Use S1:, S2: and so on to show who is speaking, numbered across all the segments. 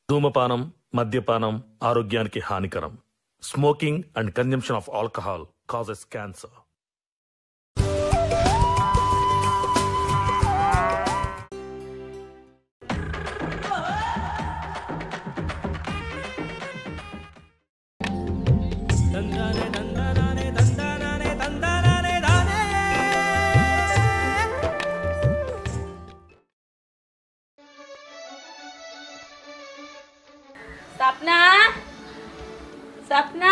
S1: ధూమపానం మద్యపానం ఆరోగ్యానికి హానికరం smoking and consumption of alcohol causes cancer
S2: Sapna Sapna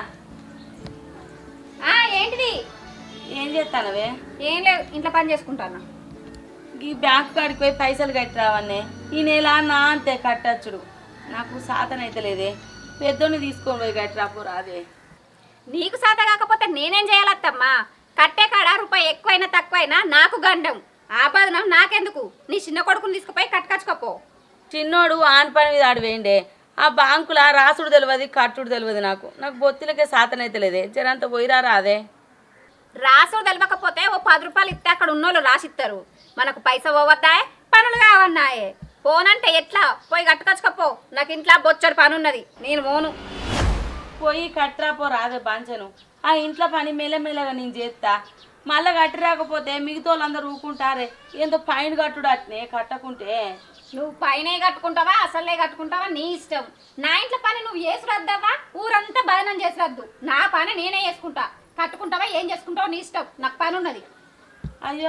S3: ఆ ఏంటిది
S2: ఏం చేస్తానవే
S3: ఏం లేదు ఇంట్లో పని చేసుకుంటాను
S2: ఈ బ్యాంక్ కాడికి పోయి పైసలు కట్టి రావన్నే ఈ నెల నా అంతే కట్టచ్చుడు నాకు సాతన అయితే లేదే పెద్దోని తీసుకొని పోయి కట్టి రాపో రాదే
S3: నీకు సాత కాకపోతే నేనేం చేయాలత్తమ్మా కట్టే కాడ రూపాయి ఎక్కువైనా తక్కువైనా నాకు గండం ఆ బదనం నాకెందుకు నీ చిన్న కొడుకుని తీసుకుపోయి కట్టుకచ్చుకోపో
S2: చిన్నోడు ఆన్ పని మీద ఆడు వేయండే ఆ బాంకుల రాసుడు తెలియదు కట్టుడు తెలియదు నాకు నాకు బొత్తిలకే సాతన అయితే లేదే జరంత పోయిరా రాదే
S3: రాసుడు తెలియకపోతే ఓ పది రూపాయలు ఇస్తే అక్కడ ఉన్నోళ్ళు రాసిస్తారు మనకు పైసా పోవద్దాయే పనులు కావన్నాయే పోనంటే ఎట్లా పోయి కట్టుకొచ్చుకోపో నాకు ఇంట్లో బొచ్చడు పని ఉన్నది నేను పోను
S2: పోయి కట్టరాపో రాదే బాంచను ఆ ఇంట్లో పని మెల్లమెల్లగా నేను చేస్తా మళ్ళా కట్టి రాకపోతే మిగతా వాళ్ళందరూ ఊకుంటారే ఏందో పైన కట్టుడు అట్నే కట్టకుంటే
S3: నువ్వు పైనే కట్టుకుంటావా అసలే కట్టుకుంటావా నీ ఇష్టం నా ఇంట్లో పని నువ్వు చేసురద్దావా ఊరంతా భజనం చేసిరద్దు నా పని నేనే చేసుకుంటా కట్టుకుంటావా ఏం చేసుకుంటావో నీ ఇష్టం నాకు పని ఉన్నది
S2: అయ్యో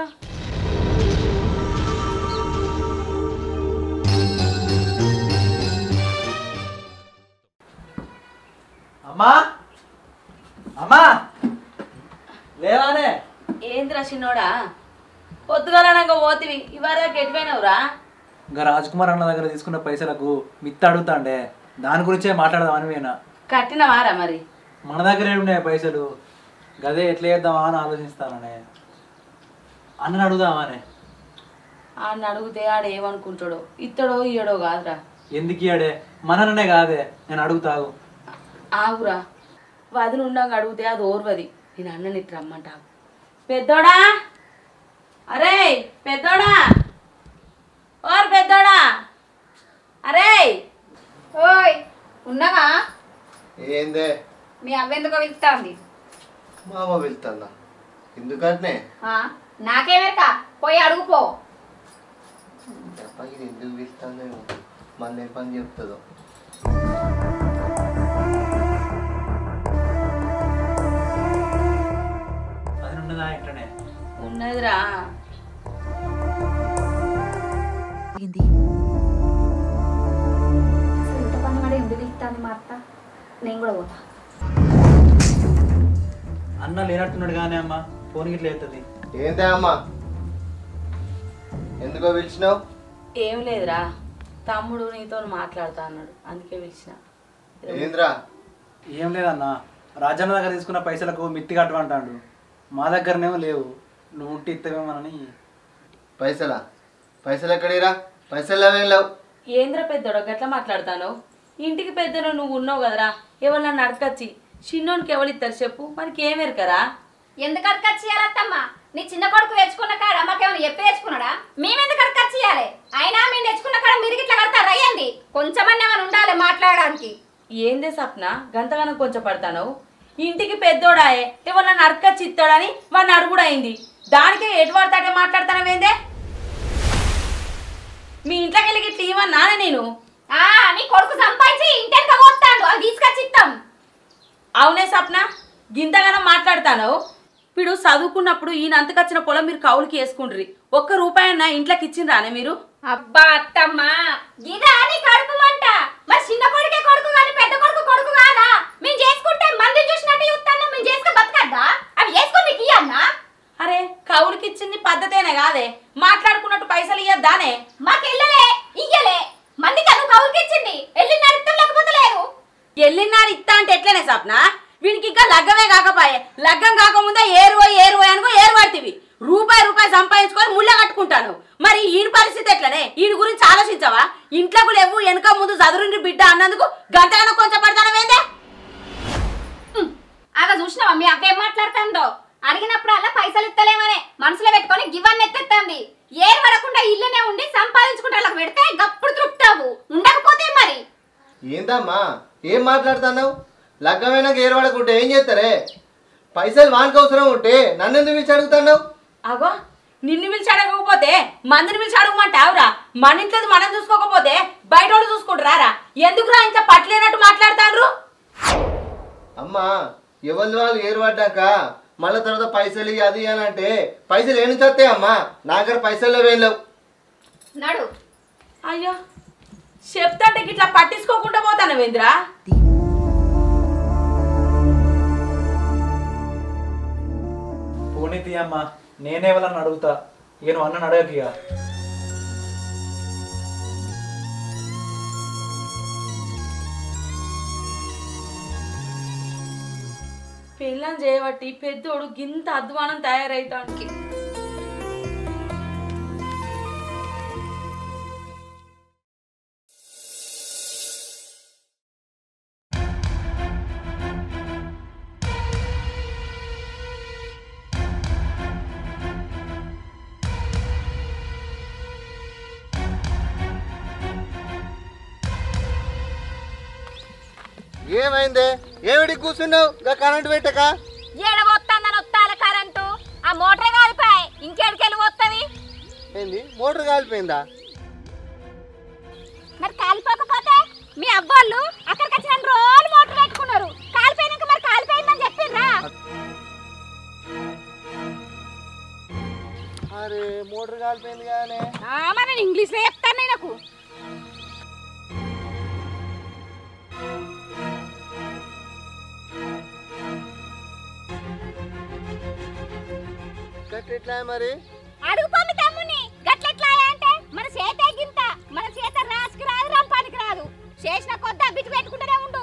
S4: అమ్మా అమ్మా లేవానే
S2: ఏంద్రా చిన్నోడా పొద్దుగాలనగా పోతివి ఇవాళ ఎటుపోయినావురా
S4: ఇంకా రాజ్ కుమార్ అన్న దగ్గర తీసుకున్న పైసలకు మిత్త అడుగుతాండే దాని గురించే మాట్లాడదామని పోయినా
S2: కట్టినవారా మరి
S4: మన దగ్గర ఉన్నాయి పైసలు గదే ఎట్లా చేద్దామా అని ఆలోచిస్తాననే అన్నని అడుగుదామానే
S2: ఆయన అడిగితే ఆడు ఏమనుకుంటాడో ఇత్తడో ఇయ్యడో కాదురా
S4: ఎందుకు ఇయ్యాడే మననే కాదే నేను అడుగుతాగు
S2: ఆగురా వదిలి ఉండంగా అడిగితే అది ఓర్వది నేను అన్నని ఇట్టు రమ్మంటా పెద్దోడా అరే పెద్దోడా ఓర్ పెద్దోడా అరే
S3: ఓయ్ ఉన్నావా
S5: ఏందే
S3: మీ అవ్వెందుకో పిలుస్తుంది
S5: మామ వెళ్తుందా ఎందుకంటే
S3: నాకేమేక పోయి అడుగుపో
S5: చెప్పకి ఎందుకు పిలుస్తుందేమో మళ్ళీ ఏ పని చెప్తుందో
S4: అది ఉన్నదా ఇంటనే
S2: ఉన్నదిరా
S3: అసలు ఇంత పని కూడా ఎందుకు పిలుస్తుంది మా అత్త నేను కూడా పోతా
S4: అన్న లేనట్టున్నాడు కానీ అమ్మ ఫోన్ గిట్ల అవుతుంది
S5: ఏందే అమ్మా ఎందుకో పిలిచినావు
S2: ఏం లేదురా తమ్ముడు నీతో మాట్లాడుతా అన్నాడు అందుకే పిలిచిన
S5: ఏంద్రా
S4: ఏం లేదన్నా రాజన్న దగ్గర తీసుకున్న పైసలకు మిత్తి కట్టమంటాడు మా దగ్గరనేమో లేవు నువ్వు ఉంటే ఇత్తవేమోనని
S5: పైసలా పైసలు ఎక్కడిరా పైసలు లేవేం లేవు
S2: ఏంద్ర పెద్దోడు గట్లా మాట్లాడతాను ఇంటికి పెద్దను నువ్వు ఉన్నావు కదరా ఎవరన్నా నడకచ్చి చిన్నోనికి ఎవరిస్తారు చెప్పు మనకి ఏం ఎరకరా
S3: ఎందుకు అడకచ్చి చేయాలత్తమ్మా నీ చిన్న కొడుకు తెచ్చుకున్న కాడ మాకేమైనా చెప్పి తెచ్చుకున్నాడా మేమెందుకు అడకచ్చి చేయాలి అయినా మేము తెచ్చుకున్న కాడ మీరు ఇట్లా కడతారు అయ్యండి కొంచెమన్నా ఏమైనా ఉండాలి మాట్లాడడానికి
S2: ఏందే సప్న గంతగానం కొంచెం పడతాను ఇంటికి పెద్దోడాయే ఎవరన్నా నడకచ్చి ఇస్తాడని వాడిని అడుగుడు అయింది దానికే ఎటు పడతాడే మాట్లాడతానవేందే మీ ఇంట్లోకి వెళ్ళి ఇట్లా ఇవ్వన్నానే నేను
S3: ఆ నీ కొడుకు సంపాదించి ఇంటెనక పోతాడు అది తీసుకొచ్చి ఇస్తాం
S2: అవునే సప్న గింతగానం మాట్లాడతాను ఇప్పుడు చదువుకున్నప్పుడు ఈయన అంతకొచ్చిన పొలం మీరు కౌలుకి వేసుకుండ్రి ఒక్క రూపాయన్న ఇంట్లోకి ఇచ్చిండ్రానే మీరు
S3: అబ్బా అత్తమ్మా ఇదా నీ కడుపు మంట మరి చిన్న కొడుకే కొడుకు కానీ పెద్ద కొడుకు కొడుకు కాదా మేము చేసుకుంటే మంది చూసినట్టు చూస్తాను మేము చేసుకుని బతకద్దా అవి చేసుకుని నీకు ఇయ్యన్నా
S2: అరే కౌలుకి ఇచ్చింది పద్ధతేనే కాదే మాట్లాడుకున్నట్టు పైసలు ఇయ్యద్దానే
S3: మాకు ఇల్లలే ఇయ్యలే మందికి నువ్వు కౌలుకి ఇచ్చింది వెళ్ళి నడుపుతాం లేకపోతే లేదు
S2: ఎల్లినారు ఇత్తా అంటే ఎట్లనే సప్న వీనికి ఇంకా లగ్గమే కాకపాయే లగ్గం కాకముందే ఏరువో ఏరువో అనుకో ఏరు పడుతుంది రూపాయి రూపాయి సంపాదించుకొని ముళ్ళ కట్టుకుంటాను మరి ఈయన పరిస్థితి ఎట్లనే ఈయన గురించి ఆలోచించవా ఇంట్లోకి లేవు వెనక ముందు చదురుండి బిడ్డ అన్నందుకు గంటగానో కొంచెం పడతానవేందే
S3: అలా చూసినావా మీ అవ్వేం మాట్లాడుతుందో అడిగినప్పుడు అలా పైసలు ఇస్తలేమనే మనసులో పెట్టుకొని గివన్నీ ఎత్తెత్తంది ఏం పడకుండా ఇల్లునే ఉండి సంపాదించుకుంటే వాళ్ళకి పెడితే గప్పుడు తృప్తావు ఉండకపోతే మరి
S5: ఏందమ్మా ఏం మాట్లాడుతున్నావు లగ్గమైనాక ఏర్పడకుంటే ఏం చేస్తారే పైసలు వానికి అవసరం ఉంటే నన్ను ఎందుకు పిలిచి అడుగుతున్నావు
S2: అగో నిన్ను పిలిచి అడగకపోతే మందిని పిలిచి అడగమంటావురా మన ఇంట్లో మనం చూసుకోకపోతే బయట వాళ్ళు చూసుకుంటారా ఎందుకురా ఇంత పట్లేనట్టు మాట్లాడతాండ్రు
S5: అమ్మా ఎవరి వాళ్ళు ఏర్పడ్డాక మళ్ళీ తర్వాత పైసలు ఇయ్యి, అది అని అంటే పైసలు ఏం నుంచి వస్తాయి అమ్మా నా దగ్గర పైసలు ఏం లేవు
S3: నడు
S2: అయ్యో చెప్తాంటే ఇట్లా పట్టించుకోకుండా పోతాను వేంద్రా
S4: పోనీ తీయమ్మా నేనే వాళ్ళని అడుగుతా ఇక నువ్వు అన్నని అడగకి ఇక
S2: పెళ్ళం చేయబట్టి పెద్దోడు గింత అధ్వానం తయారైతానికి
S5: ఏమైందే ఏమిటి కూర్చున్నావు ఇంకా కరెంట్ పెట్టక
S3: ఏడ పోతుందని వస్తాల కరెంటు ఆ మోటార్ కాలిపోయి ఇంకేడికెళ్ళి పోతుంది
S5: ఏంది మోటార్ కాలిపోయిందా
S3: మరి కాలిపోకపోతే మీ అబ్బాళ్ళు అక్కడికి వచ్చిన రోజులు మోటార్ పెట్టుకున్నారు కాలిపోయినాక మరి కాలిపోయిందని చెప్పిండ్రా
S5: అరే మోటార్ కాలిపోయింది కానీ
S3: ఆ, మరి నేను ఇంగ్లీష్లో చెప్తాను నేను నాకు
S5: ఎట్లా మరి
S3: అడుగుపో మీ తమ్ముని గట్లెట్లా అంటే మన చేత గింత మన చేత రాసుకు రాదు రంపానికి రాదు చేసిన కొద్ది అబ్బిటి పెట్టుకుంటూనే ఉండు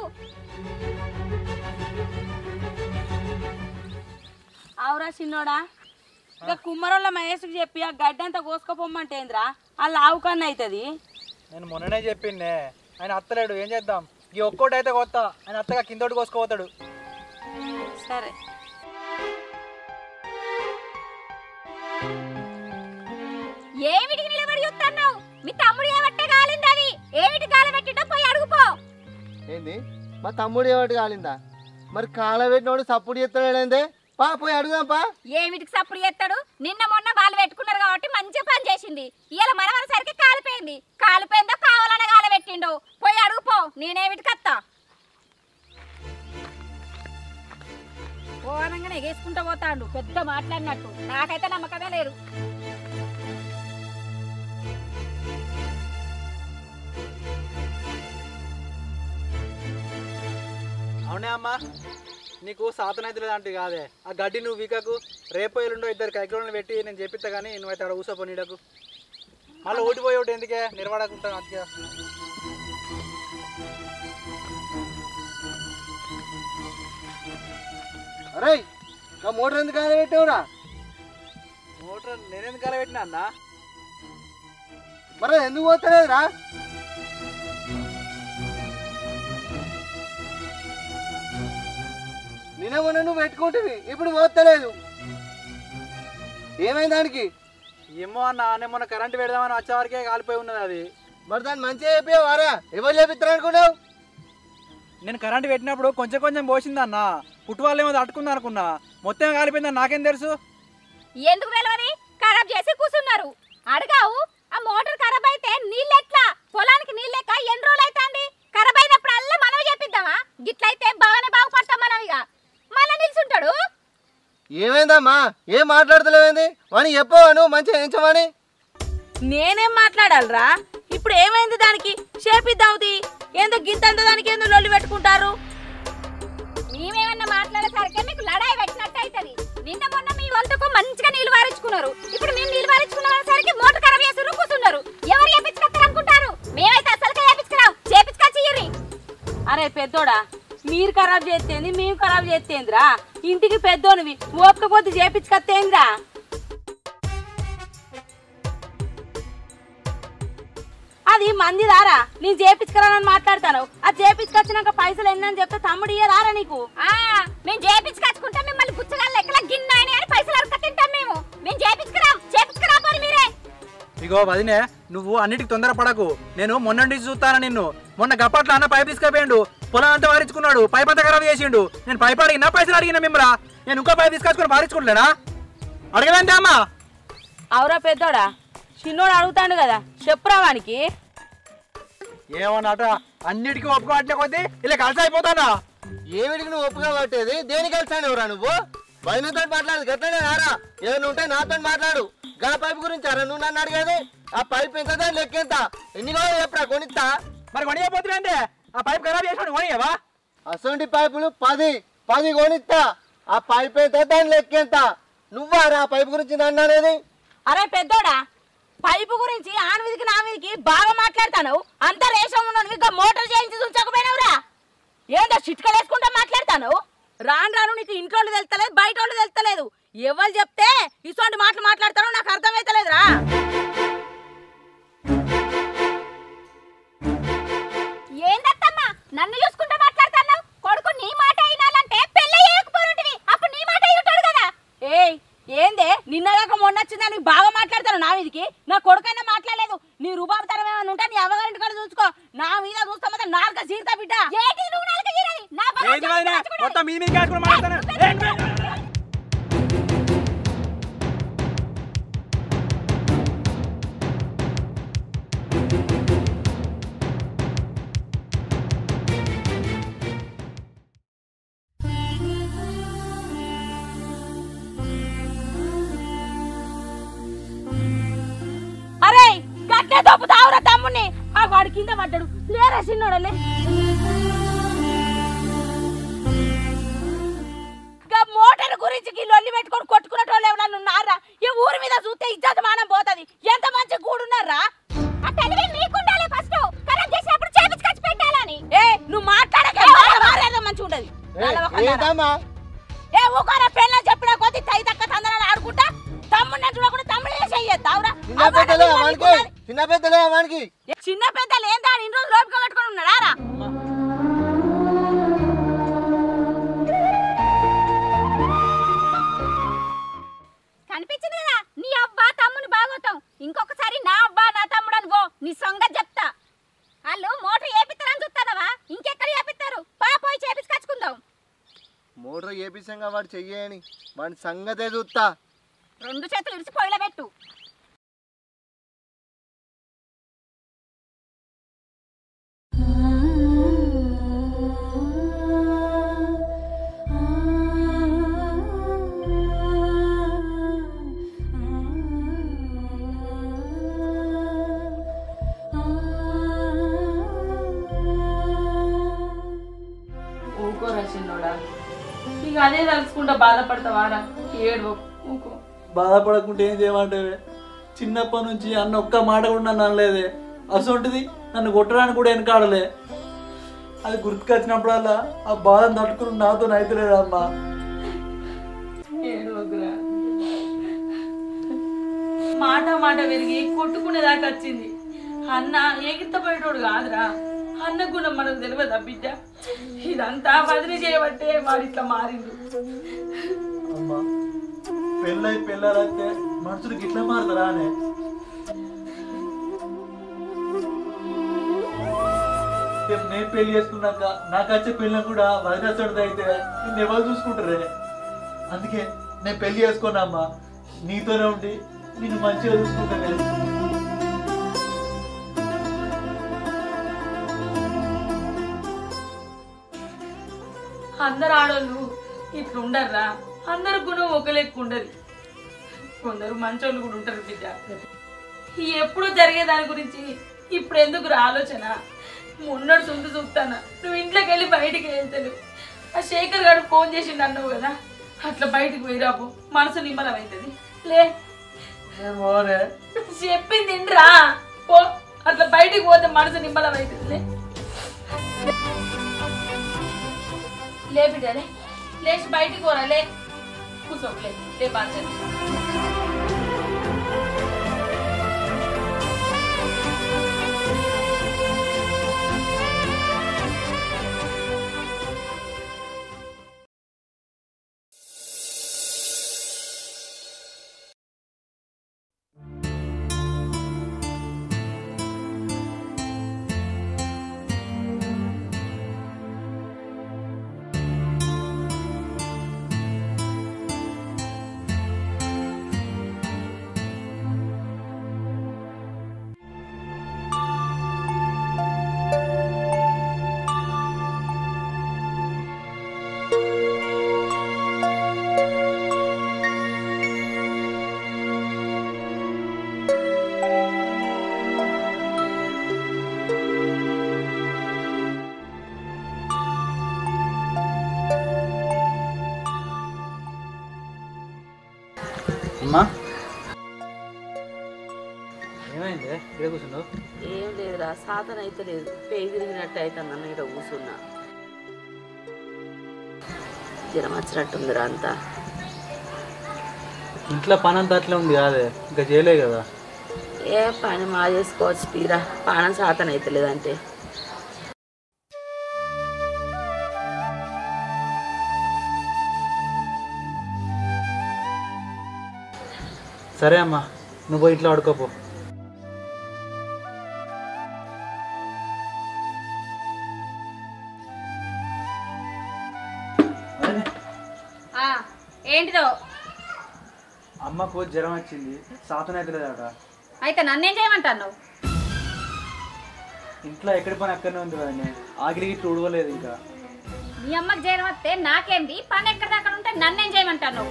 S2: అవురా చిన్నోడా ఇక కుమ్మరోళ్ళ మహేష్కి చెప్పి ఆ గడ్డంతా కోసుకపోమ్మంటే ఏంద్రా అలా ఆవు కన్నా అవుతుంది
S4: నేను మొన్ననే చెప్పిండే ఆయన అత్తలేడు ఏం చేద్దాం ఈ ఒక్కోటి అయితే కొత్త ఆయన అత్తగా కిందోటి కోసుకోపోతాడు
S2: సరే
S3: ఏమిటికి నిలబడి చూస్తున్నావు మీ తమ్ముడు ఏమట్టే కాలింది అది ఏమిటి కాలబెట్టిండో పోయి అడుగుపో
S5: ఏంది మా తమ్ముడు ఏమిటి కాలిందా మరి కాల పెట్టినోడు సప్పుడు చేస్తాడేందే పా పోయి అడుగుదాం పా
S3: ఏమిటికి సప్పుడు చేస్తాడు నిన్న మొన్న వాళ్ళు పెట్టుకున్నారు కాబట్టి మంచిగా పని చేసింది ఇవాళ మన సరికి కాలిపోయింది కాలిపోయిందో కావాలనే కాలబెట్టిండు పోయి అడుగుపో నేనేమిటికి అత్తా ఓనంగానే ఎగేసుకుంటూ పోతాడు పెద్ద మాట్లాడినట్టు నాకైతే నమ్మకమే లేదు
S4: అవునే అమ్మా నీకు సాతనైతే లేదంటే కాదే ఆ గడ్డి నువ్వు వీకకు రేపు ఎల్లుండో ఇద్దరు కైకులను పెట్టి నేను చెప్పిస్తా కానీ నువ్వైతే అక్కడ కూసోపో నీడకు మళ్ళీ ఓడిపోయి ఒకటి ఎందుకే నిలబడకుంటాను అతిగా
S5: అరే ఇంకా మోటార్ ఎందుకు కాల పెట్టావురా
S4: మోటార్ నేనెందుకు అలా పెట్టినా అన్న
S5: మరి ఎందుకు పోతలేదురా నిన్న మొన్న నువ్వు పెట్టుకుంటుంది ఇప్పుడు పోతలేదు ఏమైంది దానికి
S4: ఏమో అన్న నేను మొన్న కరెంట్ పెడదామని వచ్చేవరకే కాలిపోయి ఉన్నది అది
S5: మరి దాన్ని మంచిగా చెప్పావు వారా ఎవరు చేపిస్తారు అనుకున్నావు
S4: నేను కరెంట్ పెట్టినప్పుడు కొంచెం కొంచెం పోసింది అన్న పుట్టువాళ్ళు ఏమో తట్టుకుంది అనుకున్నా మొత్తం కాలిపోయిందని నాకేం తెలుసు
S3: ఎందుకు తెలియని ఖరాబ్ చేసి కూర్చున్నారు అడగావు ఆ మోటార్ ఖరాబ్ అయితే నీళ్ళెట్లా పొలానికి నీళ్ళెక్క ఎన్ని రోజులు అవుతుంది ఖరాబ్ అయినప్పుడల్లా మనం చెప్పిద్దామా గిట్లయితే బాగానే బాగుపడతాం మనం ఇక మళ్ళా నిల్చుంటాడు
S5: ఏమైందమ్మా ఏం మాట్లాడతలేవేంది వాణి చెప్పవా నువ్వు మంచిగా ఎంచమని
S2: నేనేం మాట్లాడాలరా ఇప్పుడు ఏమైంది దానికి చేపిద్దాంది ఏందో గింతంత దానికి ఏందో లొల్లి పెట్టుకుంటారు
S3: మేమేమన్నా మాట్లాడేసరికి మీకు లడాయి పెట్టినట్టు అవుతుంది నిన్న మొన్న మీ వంతుకు మంచిగా నీళ్ళు వారించుకున్నారు ఇప్పుడు మేము నీళ్ళు వారించుకున్న సరికి మోటార్ ఖరాబ్ చేసి కూర్చున్నారు ఎవరు చేపించుకొస్తారు అనుకుంటారు మేమైతే అసలు చేపించుకురాం చేపించుకొచ్చి ఇయ్యరి.
S2: అరే పెద్దోడా మీరు ఖరాబ్ చేస్తేంది మేము ఖరాబ్ చేస్తేందిరా ఇంటికి పెద్దోనివి ఓపిక కొద్ది చేపించుకొస్తేందిరా అది మంది దారా నేను చేపించుకురానని మాట్లాడతాను అది చేపించుకొచ్చినాక పైసలు ఎన్నని చెప్తే తమ్ముడు ఇయ్యరారా నీకు
S3: ఆ మేము చేపించుకొచ్చుకుంటాం మిమ్మల్ని గుచ్చగా లెక్కల గిన్నె అని పైసలు అరక తింటాం మేము మేము చేపించుకురాం చేపించుకురాపోరు మీరే
S4: ఇగో వదినే నువ్వు అన్నిటికి తొందరపడకు నేను మొన్న నుంచి చూస్తాను నిన్ను మొన్న గప్పట్లో అన్న పైప్ తీసుకుపోయిండు పొలం అంతా వారించుకున్నాడు పైప్ అంతా ఖరాబ్ చేసిండు నేను పైప్ అడిగినా పైసలు అడిగినా మిమ్మల్ని నేను ఇంకో పైప్ తీసుకొచ్చుకొని వారించుకుంటలేనా అడగలేంటే అమ్మా
S2: అవురా పెద్దోడా చిన్నోడు అడుగుతాడు కదా చెప్పురా వానికి
S4: ఏమన్నట అన్నిటికీ ఒప్పుకోవట్లే కొద్దీ ఇలా కలిసి అయిపోతానా
S5: ఏమిటికి నువ్వు ఒప్పుగా పట్టేది దేనికి వెళ్తాను ఎవరా నువ్వు బయలుతో మాట్లాడు గట్లనే రారా ఏమైనా ఉంటే నాతో మాట్లాడు గా పైప్ గురించి అరా నువ్వు నన్ను అడిగేది ఆ పైప్ ఎంత దాని లెక్క ఎంత ఎన్ని కావాలి చెప్పరా కొనిస్తా
S4: మరి కొనియపోతున్నా ఆ పైప్ ఖరాబ్ చేసాడు కొనియవా
S5: అసొంటి పైపులు పది పది కొనిస్తా ఆ పైప్ ఎంత దాని లెక్క ఎంత నువ్వా రా పైప్ గురించి నన్ను అనేది
S2: అరే పెద్దోడా పైపు గురించి ఆన మీదకి నా మీదకి బాగా మాట్లాడతాను అంత రేషం ఉన్నాను ఇంకా మోటార్ చేయించి ఉంచకపోయినావురా ఏందో చిట్కలు వేసుకుంటా మాట్లాడతాను రాను రాను నీకు ఇంట్లో వాళ్ళు తెలుస్తలేదు బయట వాళ్ళు తెలుస్తలేదు ఎవరు చెప్తే ఇటువంటి మాటలు మాట్లాడతారో నాకు అర్థమైతలేదురా
S3: ఏందత్తమ్మా నన్ను చూసుకుంటూ మాట్లాడుతున్నావు కొడుకు నీ మాట వినాలంటే పెళ్ళి చేయకపోరుంటివి అప్పుడు నీ మాట ఉంటాడు కదా
S2: ఏయ్ ఏందే నిన్నగాక మొన్న వచ్చిందని బాగా మాట్లాడతాను నా మీదకి నా కొడుకైనా మాట్లాడలేదు నీ రుబాబు తరం ఏమైనా ఉంటే నీ అమ్మగారింటి కాడ చూసుకో నా మీద చూస్తా మాత్రం నాలుక సీరుతా బిడ్డ
S3: ఏంటి నువ్వు నాలుగు జీరది నా
S4: ఏంది వదినా? మొత్తం మీ మీద కాసుకుని మాట్లాడతాను
S2: అరే గట్టే తప్పుతావురా తమ్ముని ఆ వాడి కింద పడ్డాడు లేరా చిన్నోడలే గా మోటార్ గురించి గీ లొల్లి పెట్టుకొని కొట్టుకునేటోళ్ళు ఎవరన్నా ఉన్నారా ఈ ఊరి మీద చూస్తే ఇజ్జత్ మానం పోతది ఎంత మంచి కూడున్నారా
S3: ఆ తెలివి నీకుండాలి ఫస్ట్ ఖరాబ్ చేసినప్పుడు చేపించుకొచ్చి పెట్టాలని
S2: ఏ నువ్వు మాట్లాడక మారేదో మంచిగా ఉండదు
S5: ఏంటమ్మా
S2: ఏ ఊకోరా పెళ్ళ చెప్పిన కొద్ది తై తక్క తందనాలు ఆడుకుంటా తమ్ముడిని చూడకుండా తమ్ముడే చెయ్యొద్దావురా
S5: చిన్న పెద్దలే వానికి చిన్న పెద్దలే వానికి
S2: చిన్న పెద్దలు ఏందా ఇన్ని రోజులు లోపల పెట్టుకొని ఉన్నాడా రా?
S3: కనిపించింది కదా నీ అవ్వ తమ్ముని బాగోతాం ఇంకొకసారి నా అవ్వ నా తమ్ముడు అనుకో నీ సొంగ చెప్తా వాళ్ళు మోటార్ ఏపిస్తారని చూస్తానవా ఇంకెక్కడ ఏపిస్తారు పా పోయి చేపించుకొచ్చుకుందాం
S5: మోటార్ ఏపిసంగా వాడు చెయ్యని వాడి సంగతే చూస్తా
S3: రెండు చేతులు ఇడిచి పొయ్యిలో పెట్టు
S2: ఊకోరా చిన్నోడా ఇక అదే తలుచుకుంటా బాధపడతావారా ఏడు ఊకో
S6: బాధపడకుంటే ఏం చేయమంటావే చిన్నప్పటి నుంచి అన్న ఒక్క మాట కూడా నన్ను అనలేదే అసొంటిది నన్ను కొట్టడానికి కూడా వెనకాడలే అది గుర్తుకొచ్చినప్పుడల్లా ఆ బాధను తట్టుకుని నాతో అయితలేదు అమ్మా
S2: ఏడవకురా మాట మాట విరిగి కొట్టుకునేదాకా వచ్చింది అన్న ఎగిత్తపోయేటోడు కాదురా అన్న గుణం మనకు తెలియదా బిడ్డ ఇదంతా బదిలీ చేయబట్టే వాడు ఇట్లా మారిండు
S6: అమ్మా పెళ్ళై పెళ్ళారైతే మనుషులు గిట్లా మారుతారా అనే రేపు నేను పెళ్లి చేసుకున్నాక నాకు వచ్చే పెళ్ళిని కూడా వదిలేసడు అయితే నేను ఎవరు చూసుకుంటారే అందుకే నేను పెళ్లి చేసుకున్నా అమ్మా నీతోనే ఉండి నేను మంచిగా చూసుకుంటానే
S2: అందరు ఆడోళ్ళు ఇట్లా ఉండర్రా అందరు గుణం ఒక లెక్క ఉండదు కొందరు మంచోళ్ళు కూడా ఉంటారు బిడ్డ ఈ ఎప్పుడు జరిగే దాని గురించి ఇప్పుడు ఎందుకు రా ఆలోచన మొన్నడు సొంత చూస్తానా నువ్వు ఇంట్లోకి వెళ్ళి బయటికి వెళ్తాను ఆ శేఖర్ గారు ఫోన్ చేసిండు అన్నావు కదా అట్లా బయటికి పోయి రాబో మనసు నిమ్మలం అవుతుంది లే
S6: మోనే
S2: చెప్పింది ఇండ్రా పో అట్లా బయటికి పోతే మనసు నిమ్మలం అవుతుంది లే లే బిడ్డ లే లేచి బయటికి పోరా లే కూర్చో లే లే బాధ్యత
S4: అమ్మా ఏమైంది ఇక్కడ కూర్చున్నావు
S2: ఏం లేదురా సాధన అయితే లేదు పేయి తిరిగినట్టు అయితే అన్న ఇక్కడ కూర్చున్నా జ్వరం వచ్చినట్టుందిరా అంతా
S4: ఇంట్లో పని అంతా అట్లే ఉంది కాదే ఇంకా చేయలే కదా
S2: ఏ పని మా చేసుకోవచ్చు తీరా పానం సాధన అయితే లేదంటే
S4: సరే అమ్మా నువ్వు పోయి ఇంట్లో ఆడుకోపో
S3: ఆ, ఏంటిదో
S4: అమ్మకు జ్వరం వచ్చింది సాతన అయితే లేదట
S3: అయితే నన్నేం చేయమంటావు
S4: ఇంట్లో ఎక్కడి పని అక్కడనే ఉంది కదండి ఆగిలి ఇట్లా ఉడవలేదు ఇంకా
S3: నీ అమ్మకి జ్వరం వస్తే నాకేంది పని ఎక్కడ దాకా ఉంటే నన్నేం చేయమంటావు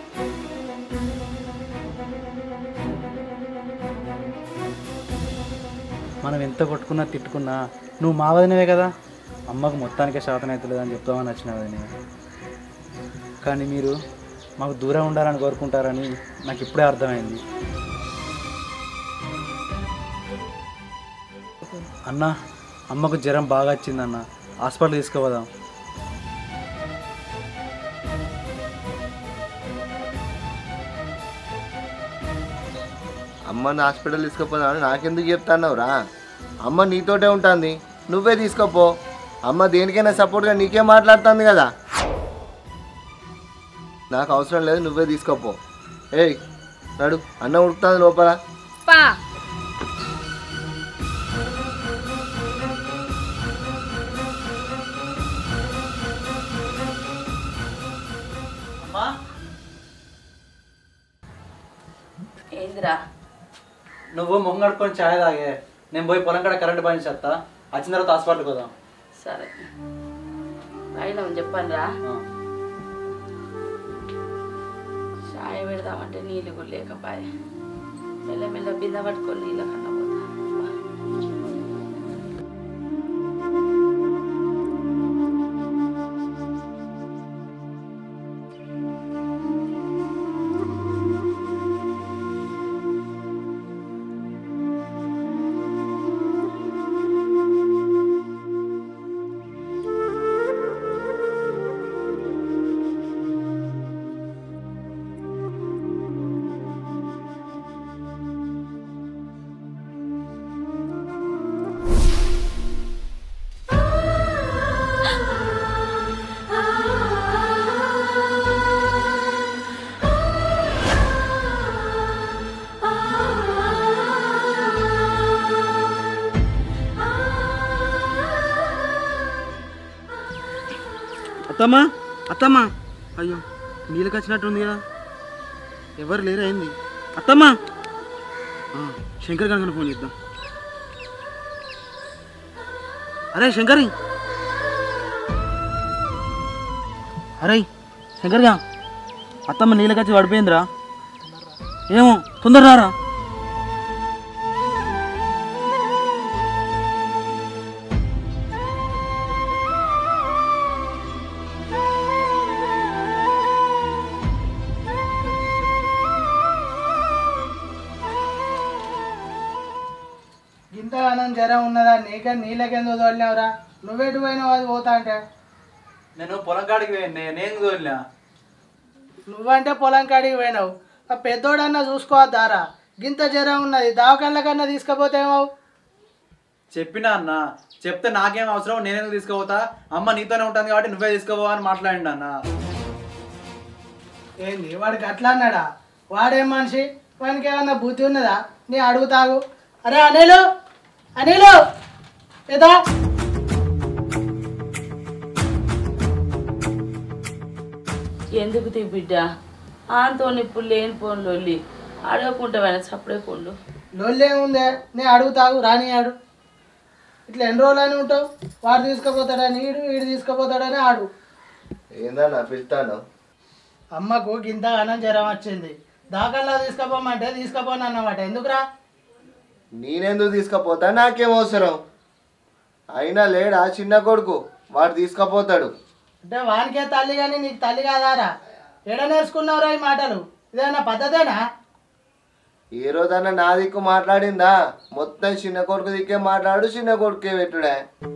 S4: మనం ఎంత కొట్టుకున్నా తిట్టుకున్నా నువ్వు మా వదినవే కదా అమ్మకు మొత్తానికే శాతం అవుతలేదు అని చెప్తామని వచ్చిన వదిన కానీ మీరు మాకు దూరం ఉండాలని కోరుకుంటారని నాకు ఇప్పుడే అర్థమైంది అన్న అమ్మకు జ్వరం బాగా వచ్చిందన్న హాస్పిటల్ తీసుకుపోదాం
S5: అమ్మని హాస్పిటల్ తీసుకుపోదామని నాకెందుకు చెప్తాన్నావు రా అమ్మ నీతోటే ఉంటుంది నువ్వే తీసుకోపో అమ్మ దేనికైనా సపోర్ట్గా నీకే మాట్లాడుతుంది కదా నాకు అవసరం లేదు నువ్వే తీసుకోపో ఏయ్ నడు అన్నం ఉడుకుతుంది లోపల
S3: పా
S4: అమ్మా
S2: ఏందిరా
S4: నువ్వు ముంగడుకొని ఛాయ్ తాగే నేను పోయి పొలం కాడ కరెంట్ పని చేస్తా వచ్చిన తర్వాత హాస్పిటల్కి పోదాం
S2: సరే అయినా చెప్పాను రా
S4: ఆ.
S2: చాయ్ పెడదామంటే నీళ్ళు కూడా లేకపోయే మెల్ల మెల్ల బిందె పట్టుకొని నీళ్ళ కన్నా పోతా
S7: అత్తమ్మా అత్తమ్మా అయ్యో నీళ్ళకి వచ్చినట్టుంది కదా ఎవరు లేరు అయింది అత్తమ్మా ఆ, శంకర్ గారికి ఫోన్ చేద్దాం అరే శంకరి అరే శంకర్గా అత్తమ్మ నీళ్ళకి వచ్చి పడిపోయిందిరా ఏమో తొందర రారా
S8: ఇంత ఆనందం జ్వరం ఉన్నదా నీకే నీళ్ళకెందుకు తోలినావురా నువ్వెటు పోయినావు అది పోతా అంటే
S4: నేను పొలం కాడికి పోయింది నేను తోలినా
S8: నువ్వంటే పొలం కాడికి పోయినావు ఆ పెద్దోడన్నా చూసుకోవద్దారా గింత జ్వరం ఉన్నది దావకళ్ళ కన్నా తీసుకపోతే ఏమవు
S4: చెప్పినా అన్న చెప్తే నాకేం అవసరం నేనెందుకు తీసుకుపోతా అమ్మ నీతోనే ఉంటుంది కాబట్టి నువ్వే తీసుకోవా అని మాట్లాడిండు అన్న
S8: ఏంది వాడికి అట్లా అన్నాడా వాడేం మనిషి వానికి ఏమన్నా బుద్ధి ఉన్నదా నీ అడుగుతాగు అరే అనిలు అనిలు ఏదా
S2: ఎందుకు తీ బిడ్డ ఆంతో ఇప్పుడు లేని పోను లొల్లి అడగకుండా వెనక సప్పుడే కొండు
S8: లొల్లేముందే నీ అడుగుతాగు రాని ఆడు ఇట్లా ఎన్ని రోజులని ఉంటావు వాడు తీసుకుపోతాడని ఈడు ఈడు తీసుకుపోతాడని ఆడు
S5: ఏందన్నా పిలుస్తాను
S8: అమ్మకు గింత అన్నం జ్వరం వచ్చింది దాకల్లా తీసుకుపోమంటే తీసుకుపోను అన్నమాట ఎందుకురా
S5: నేనెందుకు తీసుకుపోతా నాకేం అవసరం అయినా లేడా చిన్న కొడుకు వాడు తీసుకుపోతాడు
S8: అంటే వానికే తల్లి కానీ నీకు తల్లి కాదారా ఎడ నేర్చుకున్నావురా ఈ మాటలు ఇదేనా పద్ధతేనా
S5: ఏ రోజన్నా నా దిక్కు మాట్లాడిందా మొత్తం చిన్న కొడుకు దిక్కే మాట్లాడు చిన్న కొడుకే పెట్టుడే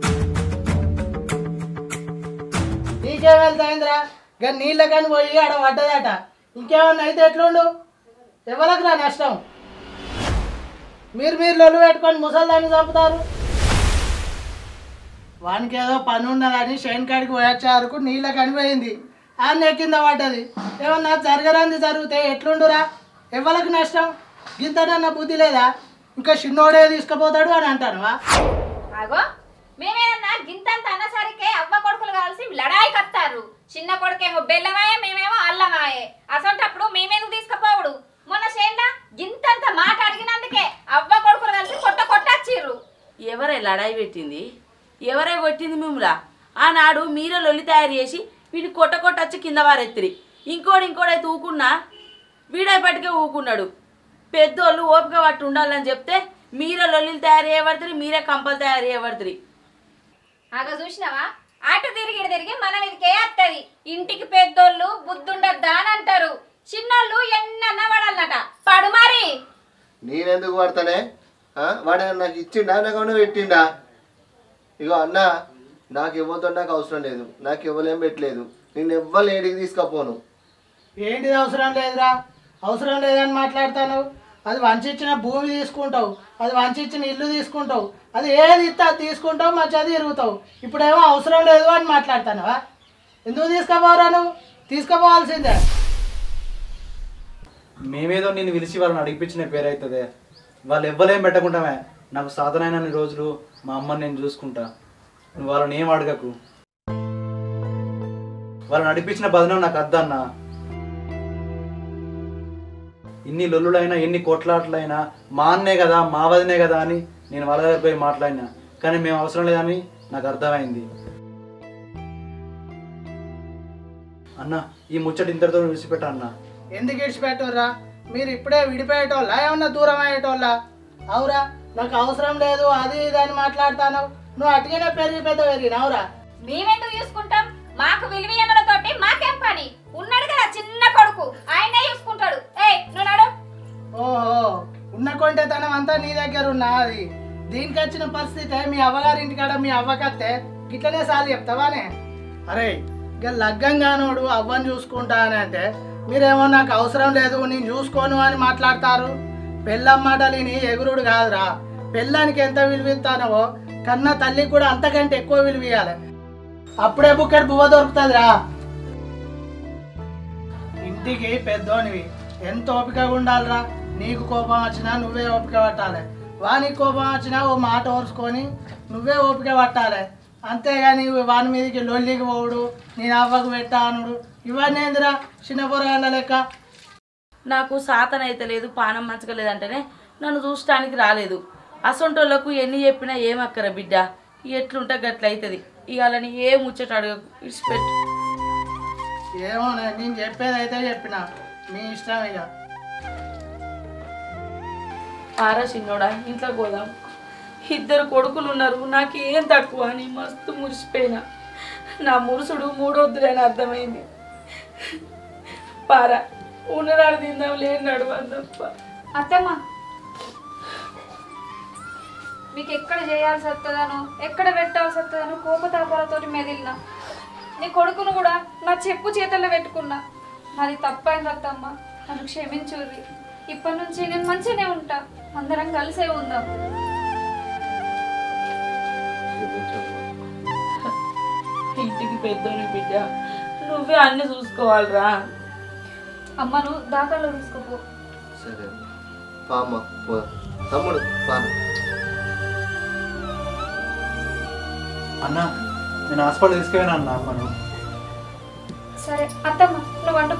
S8: నీకేం వెళ్తాయిందిరా ఇక నీళ్ళ కానీ పోయి ఆడ పడ్డదట ఇంకేమన్నా అయితే ఎట్లుండు ఎవరికి రా నష్టం మీరు మీరు లొల్లు పెట్టుకొని ముసల్దాన్ని చంపుతారు వానికి ఏదో పని ఉన్నదని షైన్ కాడికి పోయొచ్చే వరకు నీళ్ళ కనిపోయింది ఆయన కింద పడ్డది ఏమన్నా జరగరాంది జరిగితే ఎట్లుండురా ఎవరికి నష్టం గింతనన్న బుద్ధి లేదా ఇంకా చిన్నోడే తీసుకుపోతాడు అని అంటాను
S3: ఆగో మేమేమన్నా గింతంత అన్నసరికే అవ్వ కొడుకులు కలిసి లడాయి కత్తారు చిన్న కొడుకేమో బెల్లమాయే మేమేమో అల్లమాయే అసంటప్పుడు మేమేందుకు తీసుకుపోవుడు మొన్న చేయండా గింతంత మాట అడిగినందుకే అవ్వ కొడుకులు కలిసి కొట్ట కొట్టచ్చిర్రు
S2: ఎవరే లడాయి పెట్టింది ఎవరే కొట్టింది మిమ్మల్ని ఆనాడు మీరే లొల్లి తయారు చేసి వీడి కొట్ట కొట్టచ్చి కింద వారెత్తిరి ఇంకోటి ఇంకోడైతే ఊకున్నా వీడైపటికే ఊకున్నాడు పెద్దోళ్ళు ఓపిక పట్టి ఉండాలని చెప్తే మీరే లొల్లిలు తయారు చేయబడుతుంది మీరే కంపలు తయారు చేయబడుతుంది
S3: ఆగో చూసినావా అటు తిరిగి ఇటు తిరిగి మన మీదకే వస్తుంది ఇంటికి పెద్దోళ్ళు బుద్ధుండద్దా అని అంటారు చిన్నోళ్ళు ఎన్నన్న పడాలన్నట పడు మరి
S5: నేనెందుకు పడతానే ఆ? వాడు నాకు ఇచ్చిండా నాకు ఏమన్నా పెట్టిండా ఇగో అన్న నాకు ఇవ్వతో నాకు అవసరం లేదు నాకు ఇవ్వలేం పెట్టలేదు నేను ఇవ్వలేం ఏడికి తీసుకపోను
S8: ఏంటిది అవసరం లేదురా అవసరం లేదని మాట్లాడతాను అది వంచిచ్చిన భూమి తీసుకుంటావు అది వంచిచ్చిన ఇల్లు తీసుకుంటావు అది ఏది ఇస్తా అది తీసుకుంటావు మంచిగా తిరుగుతావు ఇప్పుడేమో అవసరం లేదు అని మాట్లాడతానువా ఎందుకు తీసుకుపోరా నువ్వు తీసుకుపోవాల్సిందే
S4: మేమేదో నేను పిలిచి వాళ్ళని అడిగిపించిన పేరు అవుతుంది వాళ్ళు ఎవ్వలేం పెట్టకుంటామే నాకు సాధనైన రోజులు మా అమ్మని నేను చూసుకుంటా నువ్వు వాళ్ళని ఏం అడగకు వాళ్ళని నడిపించిన బదనం నాకు అద్దన్నా ఇన్ని లొల్లులైనా ఎన్ని కొట్లాటలైనా మా అన్నే కదా మా వదినే కదా అని నేను వాళ్ళ దగ్గర పోయి మాట్లాడినా కానీ మేము అవసరం లేదని నాకు అర్థమైంది అన్న ఈ ముచ్చట ఇంతటితో విడిచిపెట్టా అన్నా
S8: ఎందుకు ఇడిచిపెట్టుర్రా మీరు ఇప్పుడే విడిపోయేటోళ్ళ ఏమన్నా దూరం అయ్యేటోళ్ళ అవురా నాకు అవసరం లేదు అది ఇది అని మాట్లాడతాను నువ్వు అటుగానే పెరిగి పెద్ద పెరిగినావురా
S3: మేమెందుకు చూసుకుంటాం మాకు విలువీయనులతోటి మాకేం పని ఉన్నాడు కదా చిన్న కొడుకు ఆయనే చూసుకుంటాడు ఏయ్ నువ్వు నడు
S8: ఓహో ఉన్న కొంటెతనం అంతా నీ దగ్గర ఉన్నా అది దీనికి వచ్చిన పరిస్థితి మీ అవ్వగారింటి కాడ మీ అవ్వకత్తే గిట్లనే సార్లు చెప్తావానే అరే ఇక లగ్గం కానోడు అవ్వని చూసుకుంటా అని అంటే మీరేమో నాకు అవసరం లేదు నేను చూసుకోను అని మాట్లాడతారు పెళ్ళం మాటలిని ఎగురుడు కాదురా పెళ్ళానికి ఎంత విలువిస్తానో కన్న తల్లికి కూడా అంతకంటే ఎక్కువ విలువ ఇవ్వాలి అప్పుడే బుక్కడి బువ్వ దొరుకుతుందిరా ఇంటికి పెద్దోనివి ఎంత ఓపికగా ఉండాలిరా నీకు కోపం వచ్చినా నువ్వే ఓపిక పట్టాలి వానికి కోపం వచ్చినా ఓ మాట ఓర్చుకొని నువ్వే ఓపిక పట్టాలి అంతేగాని వాని మీదకి లొల్లికి పోవుడు నేను అవ్వకు పెట్టా అనుడు ఇవన్నీ ఏందిరా చిన్న పొరగాళ్ళ లెక్క
S2: నాకు సాతన అయితే లేదు పానం మంచగా లేదంటేనే నన్ను చూడటానికి రాలేదు అసొంటోళ్ళకు ఎన్ని చెప్పినా ఏమక్కర బిడ్డ ఎట్లుంటే గట్ల అవుతుంది ఇవాళని ఏ ముచ్చట అడగకు ఇడిచిపెట్టు
S8: ఏమో నేను చెప్పేది అయితే చెప్పిన మీ ఇష్టం ఇక
S2: ఆరా చిన్నోడా ఇంట్లో పోదాం ఇద్దరు కొడుకులు ఉన్నారు నాకు ఏం తక్కువ అని మస్తు మురిసిపోయినా నా మురుసుడు మూడొద్దులని అర్థమైంది పారా ఉన్ననాడు తిందాం లేనాడు అందప్ప
S3: అత్తమ్మ మీకు ఎక్కడ చేయాల్సి వస్తుందనో ఎక్కడ పెట్టాల్సి వస్తుందనో కోపతాపాలతో మెదిలిన నీ కొడుకును కూడా నా చెప్పు చేతుల్లో పెట్టుకున్నా నాది తప్పైంది అత్తమ్మ నన్ను క్షమించుర్రి ఇప్పటి నుంచి నేను మంచిగానే ఉంటా అందరం కలిసే ఉందాం
S2: ఇంటికి పెద్దోని బిడ్డ నువ్వే అన్ని చూసుకోవాలిరా
S3: అమ్మను దాఖలు తీసుకోపో
S5: సరే పామ్మ పో తమ్ముడు పాను
S4: అన్న నేను హాస్పిటల్ తీసుకెళ్ళాను అన్న అమ్మను
S3: సరే అత్తమ్మ నువ్వు వంట